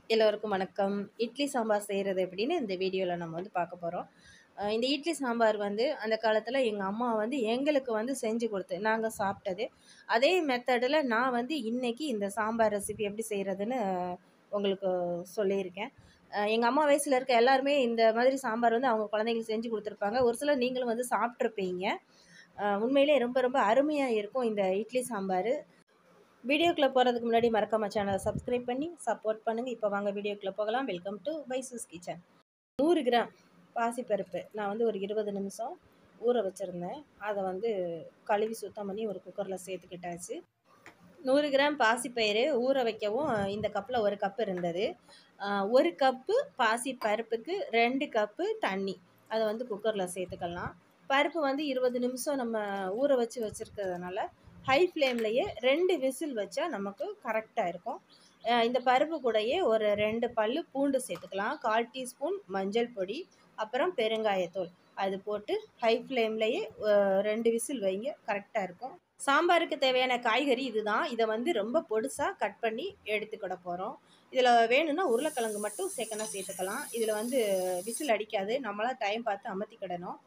எல்லோருக்கும் வணக்கம் இட்லி சாம்பார் செய்கிறது எப்படின்னு இந்த வீடியோவில் நம்ம வந்து பார்க்க போகிறோம் இந்த இட்லி சாம்பார் வந்து அந்த காலத்தில் எங்கள் அம்மா வந்து எங்களுக்கு வந்து செஞ்சு கொடுத்து நாங்கள் சாப்பிட்டது அதே மெத்தடில் நான் வந்து இன்றைக்கி இந்த சாம்பார் ரெசிபி எப்படி செய்கிறதுன்னு உங்களுக்கு சொல்லியிருக்கேன் எங்கள் அம்மா வயசில் இருக்க எல்லாருமே இந்த மாதிரி சாம்பார் வந்து அவங்க குழந்தைங்களுக்கு செஞ்சு கொடுத்துருப்பாங்க ஒரு சிலர் நீங்களும் வந்து சாப்பிட்ருப்பீங்க உண்மையிலே ரொம்ப ரொம்ப அருமையாக இருக்கும் இந்த இட்லி சாம்பார் வீடியோக்குள்ளே போகிறதுக்கு முன்னாடி மறக்காம சேனலை சப்ஸ்கிரைப் பண்ணி சப்போர்ட் பண்ணுங்கள் இப்போ வாங்க வீடியோக்குள்ளே போகலாம் வெல்கம் டு பைசூஸ் கிச்சன் நூறு கிராம் பாசிப்பருப்பு நான் வந்து ஒரு இருபது நிமிஷம் ஊற வச்சுருந்தேன் அதை வந்து கழுவி சுத்தம் பண்ணி ஒரு குக்கரில் சேர்த்துக்கிட்டாச்சு நூறு கிராம் பாசிப்பயிறு ஊற வைக்கவும் இந்த கப்பில் ஒரு கப்பு இருந்தது ஒரு கப்பு பாசி பருப்புக்கு ரெண்டு கப்பு தண்ணி அதை வந்து குக்கரில் சேர்த்துக்கலாம் பருப்பு வந்து இருபது நிமிஷம் நம்ம ஊற வச்சு வச்சுருக்கிறதுனால ஹை ஃப்ளேம்லேயே ரெண்டு விசில் வச்சா நமக்கு கரெக்டாக இருக்கும் இந்த பருப்பு கூடயே ஒரு ரெண்டு பல் பூண்டு சேர்த்துக்கலாம் கால் டீஸ்பூன் மஞ்சள் பொடி அப்புறம் பெருங்காயத்தூள் அது போட்டு ஹை ஃப்ளேம்லேயே ரெண்டு விசில் வைங்க கரெக்டாக இருக்கும் சாம்பாருக்கு தேவையான காய்கறி இதுதான் இதை வந்து ரொம்ப பொடுசாக கட் பண்ணி எடுத்துக்கிட போகிறோம் இதில் வேணும்னா உருளைக்கிழங்கு மட்டும் சேர்க்கணும் சேர்த்துக்கலாம் இதில் வந்து விசில் அடிக்காது நம்மளாம் டைம் பார்த்து அமர்த்திக்கிடணும்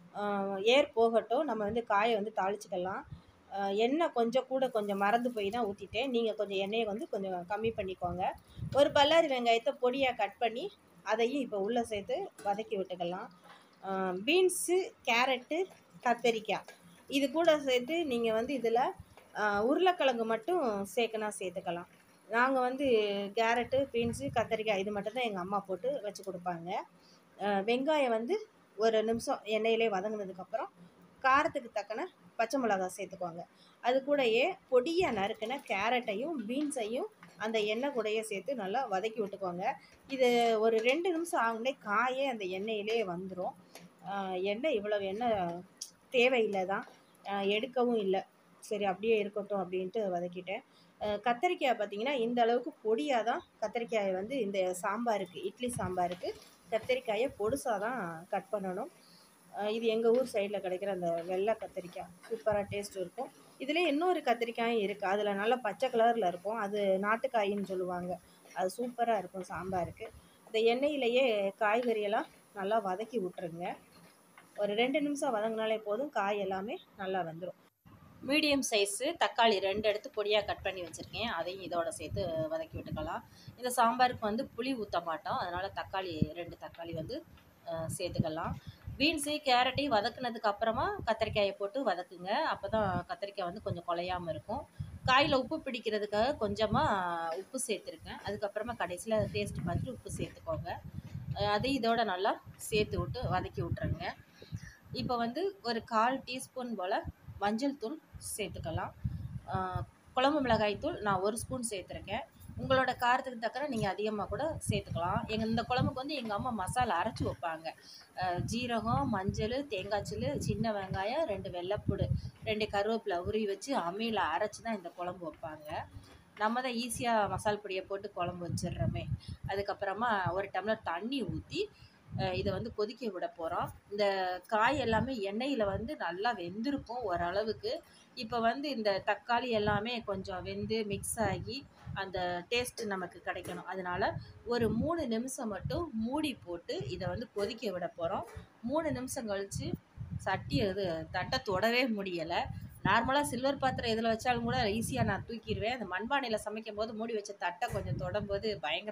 ஏர் போகட்டும் நம்ம வந்து காயை வந்து தாளிச்சிக்கலாம் எண்ணெய் கொஞ்சம் கூட கொஞ்சம் மறந்து போய் தான் ஊற்றிட்டேன் நீங்கள் கொஞ்சம் எண்ணெயை வந்து கொஞ்சம் கம்மி பண்ணிக்கோங்க ஒரு பல்லாரி வெங்காயத்தை பொடியாக கட் பண்ணி அதையும் இப்போ உள்ளே சேர்த்து வதக்கி விட்டுக்கலாம் பீன்ஸு கேரட்டு கத்தரிக்காய் இது கூட சேர்த்து நீங்கள் வந்து இதில் உருளைக்கிழங்கு மட்டும் சேர்க்கனா சேர்த்துக்கலாம் நாங்கள் வந்து கேரட்டு பீன்ஸு கத்தரிக்காய் இது மட்டும்தான் எங்கள் அம்மா போட்டு வச்சு கொடுப்பாங்க வெங்காயம் வந்து ஒரு நிமிஷம் எண்ணெயிலே வதங்கினதுக்கப்புறம் காரத்துக்கு தக்கன பச்சை மிளகா சேர்த்துக்கோங்க அது கூடயே பொடியாக நறுக்கின கேரட்டையும் பீன்ஸையும் அந்த எண்ணெய் கூடயே சேர்த்து நல்லா வதக்கி விட்டுக்கோங்க இது ஒரு ரெண்டு நிமிஷம் ஆகுனே காயே அந்த எண்ணெயிலே வந்துடும் எண்ணெய் இவ்வளவு எண்ணெய் தேவையில்லை தான் எடுக்கவும் இல்லை சரி அப்படியே இருக்கட்டும் அப்படின்ட்டு வதக்கிட்டேன் கத்திரிக்காய் பார்த்திங்கன்னா இந்த அளவுக்கு பொடியாக தான் கத்திரிக்காயை வந்து இந்த சாம்பாருக்கு இட்லி சாம்பாருக்கு கத்திரிக்காயை பொடுசாக தான் கட் பண்ணணும் இது எங்கள் ஊர் சைடில் கிடைக்கிற அந்த வெள்ளை கத்திரிக்காய் சூப்பராக டேஸ்ட் இருக்கும் இதில் இன்னொரு கத்திரிக்காயும் இருக்குது அதில் நல்லா பச்சை கலரில் இருக்கும் அது நாட்டுக்காயின்னு சொல்லுவாங்க அது சூப்பராக இருக்கும் சாம்பாருக்கு இந்த எண்ணெயிலேயே காய்கறியெல்லாம் நல்லா வதக்கி விட்டுருங்க ஒரு ரெண்டு நிமிஷம் வதங்கினாலே போதும் காய் எல்லாமே நல்லா வந்துடும் மீடியம் சைஸு தக்காளி ரெண்டு எடுத்து பொடியாக கட் பண்ணி வச்சுருக்கேன் அதையும் இதோட சேர்த்து வதக்கி விட்டுக்கலாம் இந்த சாம்பாருக்கு வந்து புளி ஊற்ற மாட்டோம் அதனால் தக்காளி ரெண்டு தக்காளி வந்து சேர்த்துக்கலாம் பீன்ஸு கேரட்டையும் வதக்குனதுக்கு அப்புறமா கத்திரிக்காயை போட்டு வதக்குங்க அப்போ தான் கத்திரிக்காய் வந்து கொஞ்சம் குலையாமல் இருக்கும் காயில் உப்பு பிடிக்கிறதுக்காக கொஞ்சமாக உப்பு சேர்த்துருக்கேன் அதுக்கப்புறமா கடைசியில் டேஸ்ட் பார்த்துட்டு உப்பு சேர்த்துக்கோங்க அதையும் இதோட நல்லா சேர்த்து விட்டு வதக்கி விட்ருங்க இப்போ வந்து ஒரு கால் டீஸ்பூன் போல் மஞ்சள் தூள் சேர்த்துக்கலாம் குழம்பு மிளகாய் தூள் நான் ஒரு ஸ்பூன் சேர்த்துருக்கேன் உங்களோட காரத்துக்கு தக்கன நீங்கள் அதிகமாக கூட சேர்த்துக்கலாம் எங்கள் இந்த குழம்புக்கு வந்து எங்கள் அம்மா மசாலா அரைச்சி வைப்பாங்க ஜீரகம் மஞ்சள் தேங்காய்ச்சில் சின்ன வெங்காயம் ரெண்டு வெள்ளைப்பூடு ரெண்டு கருவேப்பிலை உருவி வச்சு அம்மியில் அரைச்சி தான் இந்த குழம்பு வைப்பாங்க நம்ம தான் ஈஸியாக மசால் பொடியை போட்டு குழம்பு வச்சிடுறோமே அதுக்கப்புறமா ஒரு டம்ளர் தண்ணி ஊற்றி இதை வந்து கொதிக்க விட போகிறோம் இந்த காய் எல்லாமே எண்ணெயில் வந்து நல்லா வெந்திருக்கும் ஓரளவுக்கு இப்போ வந்து இந்த தக்காளி எல்லாமே கொஞ்சம் வெந்து மிக்ஸ் ஆகி அந்த டேஸ்ட்டு நமக்கு கிடைக்கணும் அதனால் ஒரு மூணு நிமிஷம் மட்டும் மூடி போட்டு இதை வந்து கொதிக்க விட போகிறோம் மூணு நிமிஷம் கழித்து சட்டி அது தட்டை தொடவே முடியலை நார்மலாக சில்வர் பாத்திரம் எதில் வச்சாலும் கூட ஈஸியாக நான் தூக்கிடுவேன் அந்த மண்பானையில் சமைக்கும் போது மூடி வச்ச தட்டை கொஞ்சம் தொடம்போது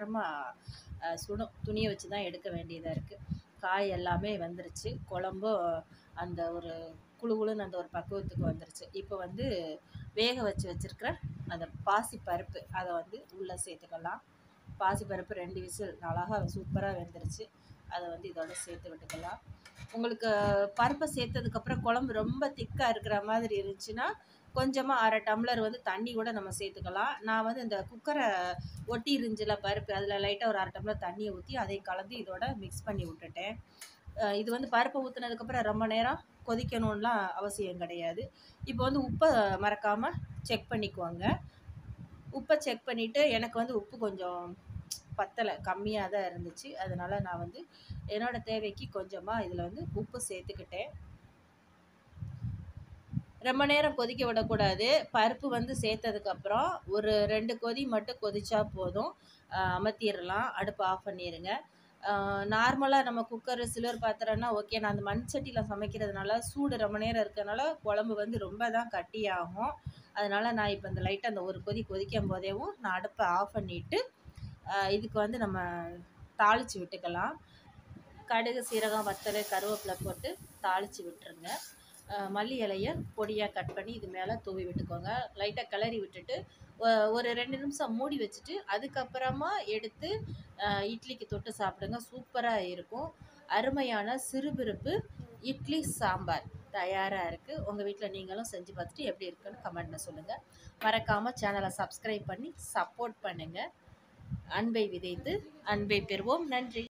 பயங்கரமாக சுடும் துணியை வச்சு தான் எடுக்க வேண்டியதாக இருக்குது காய் எல்லாமே வந்துருச்சு குழம்பும் அந்த ஒரு குழு குழுன்னு அந்த ஒரு பக்குவத்துக்கு வந்துருச்சு இப்போ வந்து வேக வச்சு வச்சுருக்கிற அந்த பாசி பருப்பு அதை வந்து உள்ளே சேர்த்துக்கலாம் பாசி பருப்பு ரெண்டு விசில் அழகாக சூப்பராக வெந்துருச்சு அதை வந்து இதோட சேர்த்து விட்டுக்கலாம் உங்களுக்கு பருப்பை சேர்த்ததுக்கப்புறம் குழம்பு ரொம்ப திக்காக இருக்கிற மாதிரி இருந்துச்சுன்னா கொஞ்சமாக அரை டம்ளர் வந்து தண்ணி கூட நம்ம சேர்த்துக்கலாம் நான் வந்து இந்த குக்கரை ஒட்டி இருந்துச்சுல பருப்பு அதில் லைட்டாக ஒரு அரை டம்ளர் தண்ணியை ஊற்றி அதையும் கலந்து இதோட மிக்ஸ் பண்ணி விட்டுட்டேன் இது வந்து பருப்பை ஊற்றுனதுக்கப்புறம் ரொம்ப நேரம் கொதிக்கணும்லாம் அவசியம் கிடையாது இப்போ வந்து உப்பை மறக்காமல் செக் பண்ணிக்குவாங்க உப்பை செக் பண்ணிவிட்டு எனக்கு வந்து உப்பு கொஞ்சம் பத்தலை கம்மியாக தான் இருந்துச்சு அதனால் நான் வந்து என்னோடய தேவைக்கு கொஞ்சமாக இதில் வந்து உப்பு சேர்த்துக்கிட்டேன் ரொம்ப நேரம் கொதிக்க விடக்கூடாது பருப்பு வந்து சேர்த்ததுக்கப்புறம் ஒரு ரெண்டு கொதி மட்டும் கொதிச்சா போதும் ஆஹ் அமர்த்திடலாம் அடுப்பு ஆஃப் பண்ணிடுங்க நார்மலாக நம்ம குக்கர் சில்வர் பாத்திரம்னா ஓகே நான் அந்த மண் சட்டியில் சமைக்கிறதுனால சூடு ரொம்ப நேரம் இருக்கிறதுனால குழம்பு வந்து ரொம்ப தான் கட்டியாகும் அதனால் நான் இப்போ இந்த லைட்டாக அந்த ஒரு கொதி கொதிக்கும் போதேவும் நான் அடுப்பை ஆஃப் பண்ணிவிட்டு இதுக்கு வந்து நம்ம தாளித்து விட்டுக்கலாம் கடுகு சீரகம் வத்தல் கருவேப்பிலை போட்டு தாளித்து விட்டுருங்க அஹ் மல்லி இலைய பொடியாக கட் பண்ணி இது மேலே தூவி விட்டுக்கோங்க லைட்டாக கிளறி விட்டுட்டு ஒ- ஒரு ரெண்டு நிமிஷம் மூடி வச்சுட்டு அதுக்கப்புறமா எடுத்து அஹ் இட்லிக்கு தொட்டு சாப்பிடுங்க சூப்பராக இருக்கும் அருமையான சிறுபிறுப்பு இட்லி சாம்பார் தயாராக இருக்குது உங்கள் வீட்டில் நீங்களும் செஞ்சு பார்த்துட்டு எப்படி இருக்குன்னு கமெண்ட்டில் சொல்லுங்கள் மறக்காமல் சேனலை சப்ஸ்கிரைப் பண்ணி சப்போர்ட் பண்ணுங்கள் அன்பை விதைத்து அன்பை பெறுவோம் நன்றி